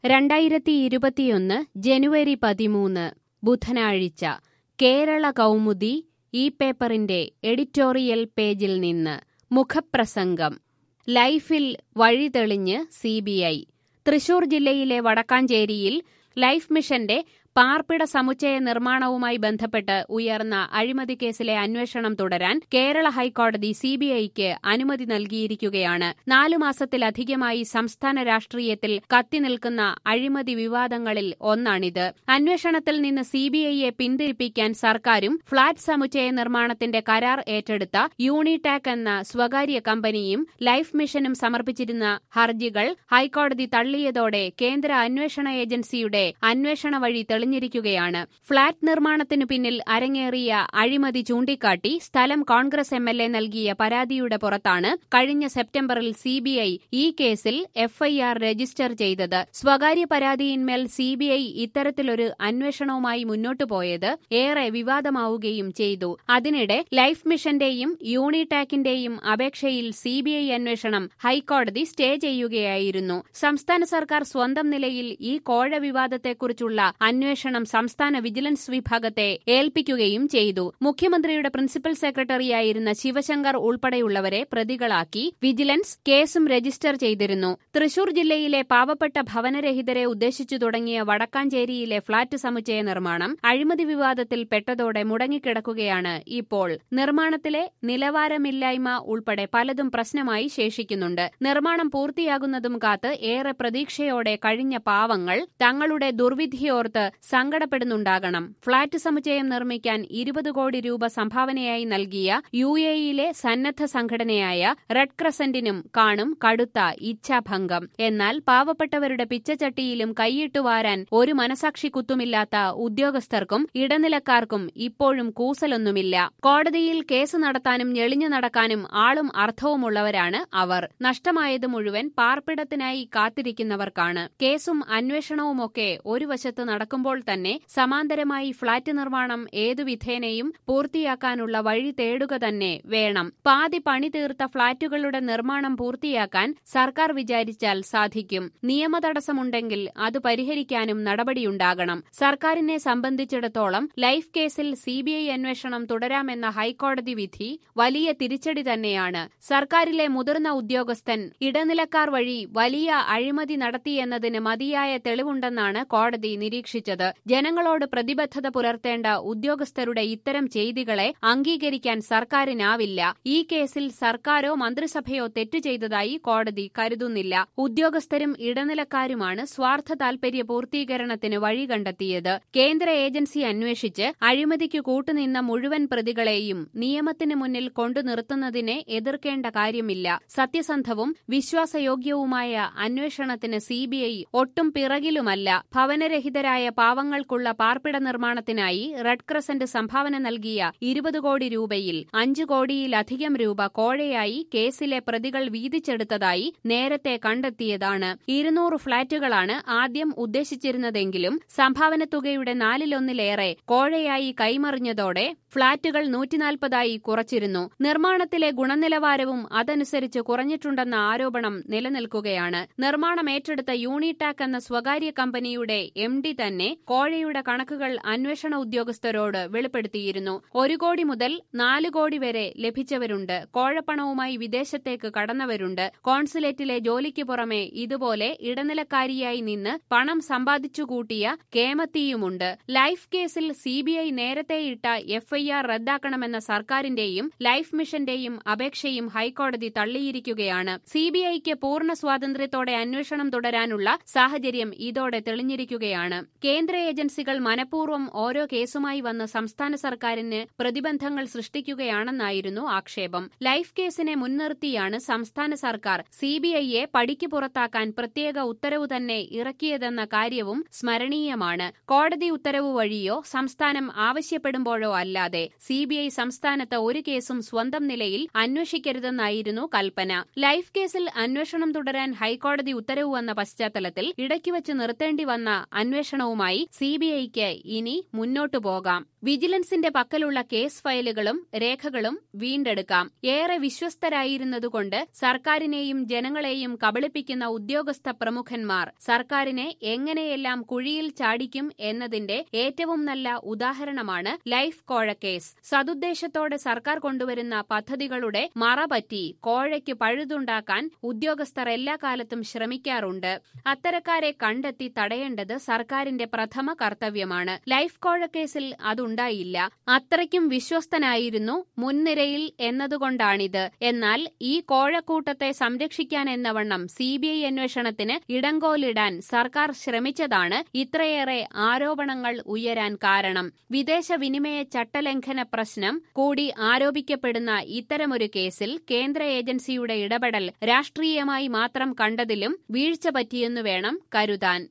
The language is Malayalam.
രണ്ടായിരത്തി ഇരുപത്തിയൊന്ന് ജനുവരി പതിമൂന്ന് ബുധനാഴ്ച കേരള കൗമുദി ഈ പേപ്പറിന്റെ എഡിറ്റോറിയൽ പേജിൽ നിന്ന് മുഖപ്രസംഗം ലൈഫിൽ വഴിതെളിഞ്ഞ് സിബിഐ തൃശൂർ ജില്ലയിലെ വടക്കാഞ്ചേരിയിൽ ലൈഫ് മിഷന്റെ പാർപ്പിട സമുച്ചയ നിർമ്മാണവുമായി ബന്ധപ്പെട്ട് ഉയർന്ന അഴിമതി കേസിലെ അന്വേഷണം തുടരാൻ കേരള ഹൈക്കോടതി സിബിഐക്ക് അനുമതി നൽകിയിരിക്കുകയാണ് നാലു മാസത്തിലധികമായി സംസ്ഥാന രാഷ്ട്രീയത്തിൽ കത്തിനിൽക്കുന്ന അഴിമതി വിവാദങ്ങളിൽ ഒന്നാണിത് അന്വേഷണത്തിൽ നിന്ന് സിബിഐയെ പിന്തിരിപ്പിക്കാൻ സർക്കാരും ഫ്ളാറ്റ് സമുച്ചയ നിർമ്മാണത്തിന്റെ കരാർ ഏറ്റെടുത്ത യൂണിടാക് എന്ന സ്വകാര്യ കമ്പനിയും ലൈഫ് മിഷനും സമർപ്പിച്ചിരുന്ന ഹർജികൾ ഹൈക്കോടതി തള്ളിയതോടെ കേന്ദ്ര അന്വേഷണ ഏജൻസിയുടെ അന്വേഷണ വഴി തെളിഞ്ഞിരിക്കുകയാണ് ഫ്ളാറ്റ് നിർമ്മാണത്തിനു പിന്നിൽ അരങ്ങേറിയ അഴിമതി ചൂണ്ടിക്കാട്ടി സ്ഥലം കോൺഗ്രസ് എം എൽ എ നൽകിയ പരാതിയുടെ പുറത്താണ് കഴിഞ്ഞ സെപ്റ്റംബറിൽ സിബിഐ ഈ കേസിൽ എഫ്ഐആർ രജിസ്റ്റർ ചെയ്തത് സ്വകാര്യ പരാതിയിന്മേൽ സിബിഐ ഇത്തരത്തിലൊരു അന്വേഷണവുമായി മുന്നോട്ടു പോയത് ഏറെ വിവാദമാവുകയും ചെയ്തു അതിനിടെ ലൈഫ് മിഷന്റെയും യൂണിടാക്കിന്റെയും അപേക്ഷയിൽ സിബിഐ അന്വേഷണം ഹൈക്കോടതി സ്റ്റേ ചെയ്യുകയായിരുന്നു സംസ്ഥാന സർക്കാർ സ്വന്തം നിലയിൽ ഈ കോഴ വിവാദത്തെക്കുറിച്ചുള്ള അന്വേഷണം സംസ്ഥാന വിജിലൻസ് വിഭാഗത്തെ ഏൽപ്പിക്കുകയും ചെയ്തു മുഖ്യമന്ത്രിയുടെ പ്രിൻസിപ്പൽ സെക്രട്ടറിയായിരുന്ന ശിവശങ്കർ ഉൾപ്പെടെയുള്ളവരെ പ്രതികളാക്കി വിജിലൻസ് കേസും രജിസ്റ്റർ ചെയ്തിരുന്നു തൃശൂർ ജില്ലയിലെ പാവപ്പെട്ട ഭവനരഹിതരെ ഉദ്ദേശിച്ചു തുടങ്ങിയ വടക്കാഞ്ചേരിയിലെ ഫ്ളാറ്റ് സമുച്ചയ നിർമ്മാണം അഴിമതി വിവാദത്തിൽ പെട്ടതോടെ മുടങ്ങിക്കിടക്കുകയാണ് ഇപ്പോൾ നിർമ്മാണത്തിലെ നിലവാരമില്ലായ്മ ഉൾപ്പെടെ പലതും പ്രശ്നമായി ശേഷിക്കുന്നുണ്ട് നിർമ്മാണം പൂർത്തിയാകുന്നതും കാത്ത് ഏറെ പ്രതീക്ഷയോടെ കഴിഞ്ഞ പാവങ്ങൾ തങ്ങളുടെ ദുർവിധിയോർത്ത് സങ്കടപ്പെടുന്നുണ്ടാകണം ഫ്ളാറ്റ് സമുച്ചയം നിർമ്മിക്കാൻ ഇരുപത് കോടി രൂപ സംഭാവനയായി നൽകിയ യു എയിലെ സന്നദ്ധ സംഘടനയായ റെഡ് ക്രസന്റിനും കാണും കടുത്ത ഇച്ഛാഭംഗം എന്നാൽ പാവപ്പെട്ടവരുടെ പിച്ചച്ചട്ടിയിലും കൈയിട്ടുവാരാൻ ഒരു മനസാക്ഷി കുത്തുമില്ലാത്ത ഉദ്യോഗസ്ഥർക്കും ഇടനിലക്കാർക്കും ഇപ്പോഴും കൂസലൊന്നുമില്ല കോടതിയിൽ കേസ് നടത്താനും ഞെളിഞ്ഞു നടക്കാനും ആളും അർത്ഥവുമുള്ളവരാണ് അവർ നഷ്ടമായത് മുഴുവൻ പാർപ്പിടത്തിനായി കാത്തിരിക്കുന്നവർക്കാണ് കേസും അന്വേഷണവുമൊക്കെ ഒരു വശത്ത് നടക്കുമ്പോൾ തന്നെ സമാന്തരമായി ഫ്ളാറ്റ് നിർമ്മാണം ഏതു വിധേനയും പൂർത്തിയാക്കാനുള്ള വഴി തേടുക തന്നെ വേണം പാതി പണി തീർത്ത ഫ്ളാറ്റുകളുടെ നിർമ്മാണം പൂർത്തിയാക്കാൻ സർക്കാർ വിചാരിച്ചാൽ സാധിക്കും നിയമതടസ്സമുണ്ടെങ്കിൽ അത് പരിഹരിക്കാനും നടപടിയുണ്ടാകണം സർക്കാരിനെ സംബന്ധിച്ചിടത്തോളം ലൈഫ് കേസിൽ സിബിഐ അന്വേഷണം തുടരാമെന്ന ഹൈക്കോടതി വിധി വലിയ തിരിച്ചടി തന്നെയാണ് സർക്കാരിലെ മുതിർന്ന ഉദ്യോഗസ്ഥൻ ഇടനിലക്കാർ വഴി വലിയ അഴിമതി നടത്തിയെന്നതിന് മതിയായ തെളിവുണ്ടെന്നാണ് കോടതി നിരീക്ഷിച്ചത് ജനങ്ങളോട് പ്രതിബദ്ധത പുലർത്തേണ്ട ഉദ്യോഗസ്ഥരുടെ ഇത്തരം ചെയ്തികളെ അംഗീകരിക്കാൻ സർക്കാരിനാവില്ല ഈ കേസിൽ സർക്കാരോ മന്ത്രിസഭയോ തെറ്റു ചെയ്തതായി കോടതി കരുതുന്നില്ല ഉദ്യോഗസ്ഥരും ഇടനിലക്കാരുമാണ് സ്വാർത്ഥ താൽപര്യ പൂർത്തീകരണത്തിന് വഴി കണ്ടെത്തിയത് കേന്ദ്ര ഏജൻസി അന്വേഷിച്ച് അഴിമതിക്ക് കൂട്ടുനിന്ന മുഴുവൻ പ്രതികളെയും നിയമത്തിന് മുന്നിൽ കൊണ്ടു നിർത്തുന്നതിനെ എതിർക്കേണ്ട കാര്യമില്ല സത്യസന്ധവും വിശ്വാസയോഗ്യവുമായ അന്വേഷണത്തിന് സിബിഐ ഒട്ടും പിറകിലുമല്ല ഭവനരഹിതരായ പാവങ്ങൾക്കുള്ള പാർപ്പിട നിർമ്മാണത്തിനായി റെഡ് ക്രസന്റ് സംഭാവന നൽകിയ ഇരുപത് കോടി രൂപയിൽ അഞ്ചു കോടിയിലധികം രൂപ കോഴയായി കേസിലെ പ്രതികൾ വീതിച്ചെടുത്തതായി നേരത്തെ കണ്ടെത്തിയതാണ് ഇരുന്നൂറ് ഫ്ളാറ്റുകളാണ് ആദ്യം ഉദ്ദേശിച്ചിരുന്നതെങ്കിലും സംഭാവന തുകയുടെ നാലിലൊന്നിലേറെ കോഴയായി കൈമറിഞ്ഞതോടെ ഫ്ളാറ്റുകൾ നൂറ്റിനാൽപ്പതായി കുറച്ചിരുന്നു നിർമ്മാണത്തിലെ ഗുണനിലവാരവും അതനുസരിച്ച് കുറഞ്ഞിട്ടുണ്ടെന്ന ആരോപണം നിലനിൽക്കുകയാണ് നിർമ്മാണം ഏറ്റെടുത്ത യൂണിടാക് എന്ന സ്വകാര്യ കമ്പനിയുടെ എം ഡി തന്നെ കോഴയുടെ കണക്കുകൾ അന്വേഷണ ഉദ്യോഗസ്ഥരോട് വെളിപ്പെടുത്തിയിരുന്നു ഒരു കോടി മുതൽ നാല് കോടി വരെ ലഭിച്ചവരുണ്ട് കോഴപ്പണവുമായി വിദേശത്തേക്ക് കടന്നവരുണ്ട് കോൺസുലേറ്റിലെ ജോലിക്ക് പുറമെ ഇതുപോലെ ഇടനിലക്കാരിയായി നിന്ന് പണം സമ്പാദിച്ചുകൂട്ടിയ കേമത്തിയുമുണ്ട് ലൈഫ് കേസിൽ സിബിഐ നേരത്തെയിട്ട എഫ്ഐആർ റദ്ദാക്കണമെന്ന സർക്കാരിന്റെയും ലൈഫ് മിഷന്റെയും അപേക്ഷയും ഹൈക്കോടതി തള്ളിയിരിക്കുകയാണ് സിബിഐക്ക് പൂർണ്ണ സ്വാതന്ത്ര്യത്തോടെ അന്വേഷണം തുടരാനുള്ള സാഹചര്യം ഇതോടെ തെളിഞ്ഞിരിക്കുകയാണ് കേന്ദ്ര ഏജൻസികൾ മനഃപൂർവ്വം ഓരോ കേസുമായി വന്ന് സംസ്ഥാന സർക്കാരിന് പ്രതിബന്ധങ്ങൾ സൃഷ്ടിക്കുകയാണെന്നായിരുന്നു ആക്ഷേപം ലൈഫ് കേസിനെ മുൻനിർത്തിയാണ് സംസ്ഥാന സർക്കാർ സിബിഐയെ പടിക്ക് പുറത്താക്കാൻ പ്രത്യേക ഉത്തരവ് തന്നെ ഇറക്കിയതെന്ന കാര്യവും സ്മരണീയമാണ് കോടതി ഉത്തരവ് വഴിയോ സംസ്ഥാനം ആവശ്യപ്പെടുമ്പോഴോ അല്ലാതെ സിബിഐ സംസ്ഥാനത്ത് ഒരു കേസും സ്വന്തം നിലയിൽ അന്വേഷിക്കരുതെന്നായിരുന്നു കൽപ്പന ലൈഫ് കേസിൽ അന്വേഷണം തുടരാൻ ഹൈക്കോടതി ഉത്തരവ് വന്ന പശ്ചാത്തലത്തിൽ ഇടയ്ക്കുവച്ച് നിർത്തേണ്ടി വന്ന അന്വേഷണവുമായി അന്വേഷണവുമായി സിബിഐക്ക് ഇനി മുന്നോട്ടു പോകാം വിജിലൻസിന്റെ പക്കലുള്ള കേസ് ഫയലുകളും രേഖകളും വീണ്ടെടുക്കാം ഏറെ വിശ്വസ്തരായിരുന്നതുകൊണ്ട് സർക്കാരിനെയും ജനങ്ങളെയും കബളിപ്പിക്കുന്ന ഉദ്യോഗസ്ഥ പ്രമുഖന്മാർ സർക്കാരിനെ എങ്ങനെയെല്ലാം കുഴിയിൽ ചാടിക്കും എന്നതിന്റെ ഏറ്റവും നല്ല ഉദാഹരണമാണ് ലൈഫ് കോഴ കേസ് സതുദ്ദേശത്തോടെ സർക്കാർ കൊണ്ടുവരുന്ന പദ്ധതികളുടെ മറപറ്റി കോഴയ്ക്ക് പഴുതുണ്ടാക്കാൻ ഉദ്യോഗസ്ഥർ എല്ലാ കാലത്തും ശ്രമിക്കാറുണ്ട് അത്തരക്കാരെ കണ്ടെത്തി തടയേണ്ടത് സർക്കാരിന്റെ പ്രഥമ കർത്തവ്യമാണ് ലൈഫ് കോഴ കേസിൽ അതുണ്ടായില്ല അത്രയ്ക്കും വിശ്വസ്തനായിരുന്നു മുൻനിരയിൽ എന്നതുകൊണ്ടാണിത് എന്നാൽ ഈ കോഴക്കൂട്ടത്തെ സംരക്ഷിക്കാൻ എന്നവണ്ണം സിബിഐ അന്വേഷണത്തിന് ഇടങ്കോലിടാൻ സർക്കാർ ശ്രമിച്ചതാണ് ഇത്രയേറെ ആരോപണങ്ങൾ ഉയരാൻ കാരണം വിദേശ വിനിമയ ചട്ടലംഘന പ്രശ്നം കൂടി ആരോപിക്കപ്പെടുന്ന ഇത്തരമൊരു കേസിൽ കേന്ദ്ര ഏജൻസിയുടെ ഇടപെടൽ രാഷ്ട്രീയമായി മാത്രം കണ്ടതിലും വീഴ്ച പറ്റിയെന്നു വേണം കരുതാൻ